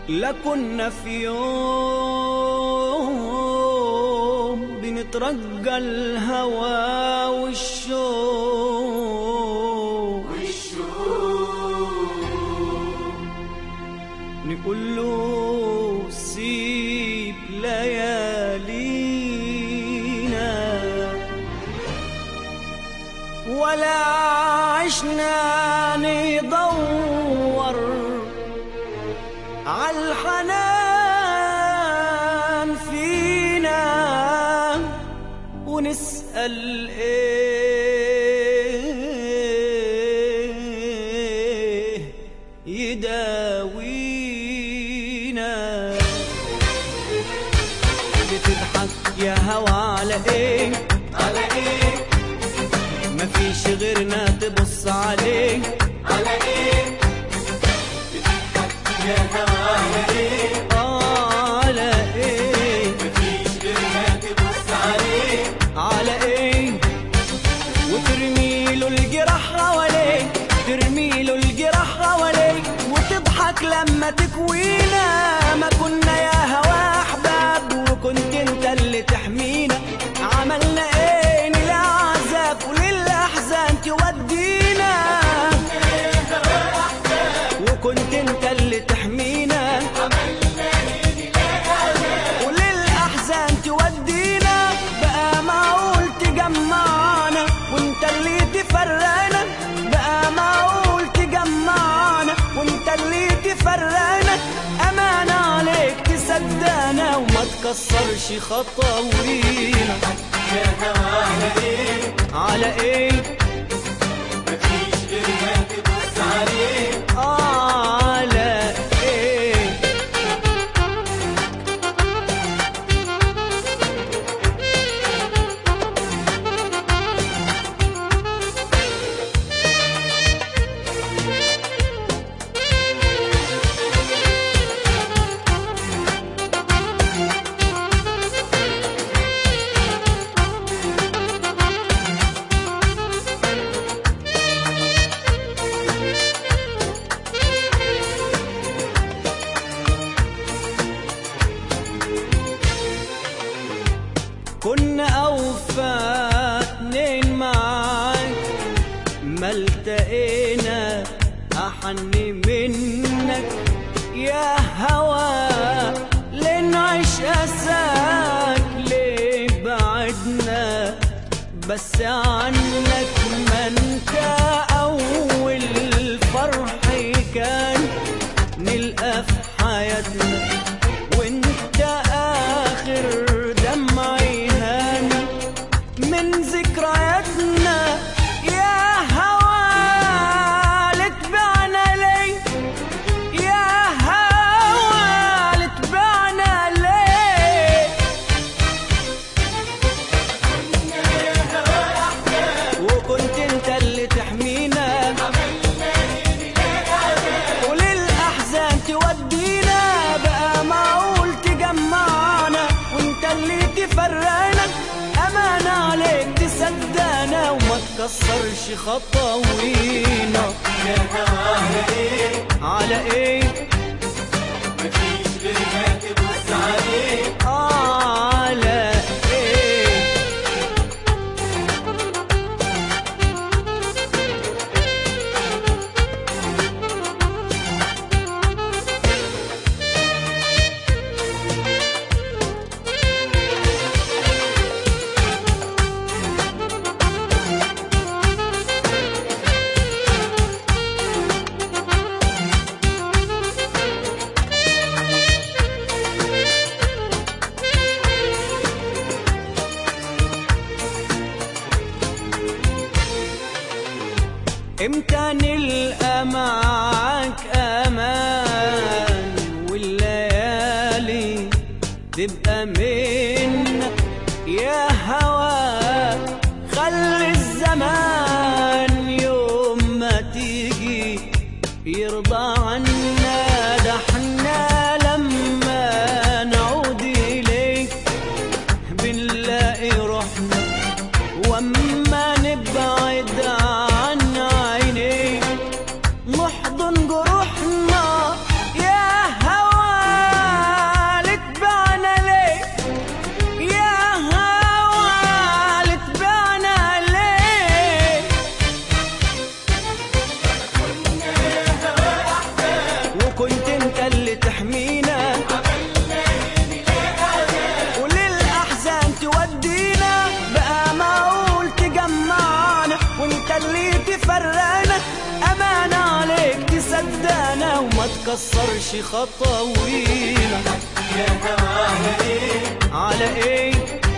لكنا في يوم بنترجى الهوى والشوق نقول له سيب ليالينا ولا عشنا ندور عالحنان فينا ونسأل ايه يداوينا بتضحك يا هوى على ايه على ايه مفيش غيرنا تبص عليه على ايه بتضحك يا هوا على ايه آه على ايه مفيش غيرنا تبص عليه على ايه وترمي له الجراح حواليه ترمي له الجراح حواليه وتضحك لما تكوينا ما كنا يا هوا احباب وكنت انت اللي تحمينا عملنا ايه للعذاب وللاحزان تودينا وكنت انت اللي تحمينا وللأحزان تودينا بقى معقول تجمعنا وانت اللي تفرقنا بقى معقول تجمعنا وانت اللي تفرقنا أمان عليك تصدقنا وما تكسرش خطاوينا يا هوا على ايه على ايه مفيش غيرنا تبص عليه آه على ايه كنا أوفى اتنين معاك ما التقينا أحن منك يا هوى لنعيش أساك ليه بعدنا بس عنك ما انت أول فرح كان نلقى في حياتنا وانت آخر دمع هاني من ذكرياتنا يا هوى لتبعنا ليه يا هوى لتبعنا ليه وكنت انت اللي تحمينا وللأحزان تودينا بقى معقول تجمعنا وانت اللي تفرقنا أمان عليك تصدقنا وما تكسرش خطاوينا يا هوا على ايه على ايه مفيش غيرنا تبص عليه آه على ايه امتى نلقى معاك امان والليالي تبقى منا يا هوا خلي الزمان يوم ما تيجي يرضى عنا ده احنا لما نعود اليك بنلاقي روحنا واما نبعد عن عينيك نحضن جروحنا يا هوى وما تكسرش خطاوينا يا هوا على ايه على ايه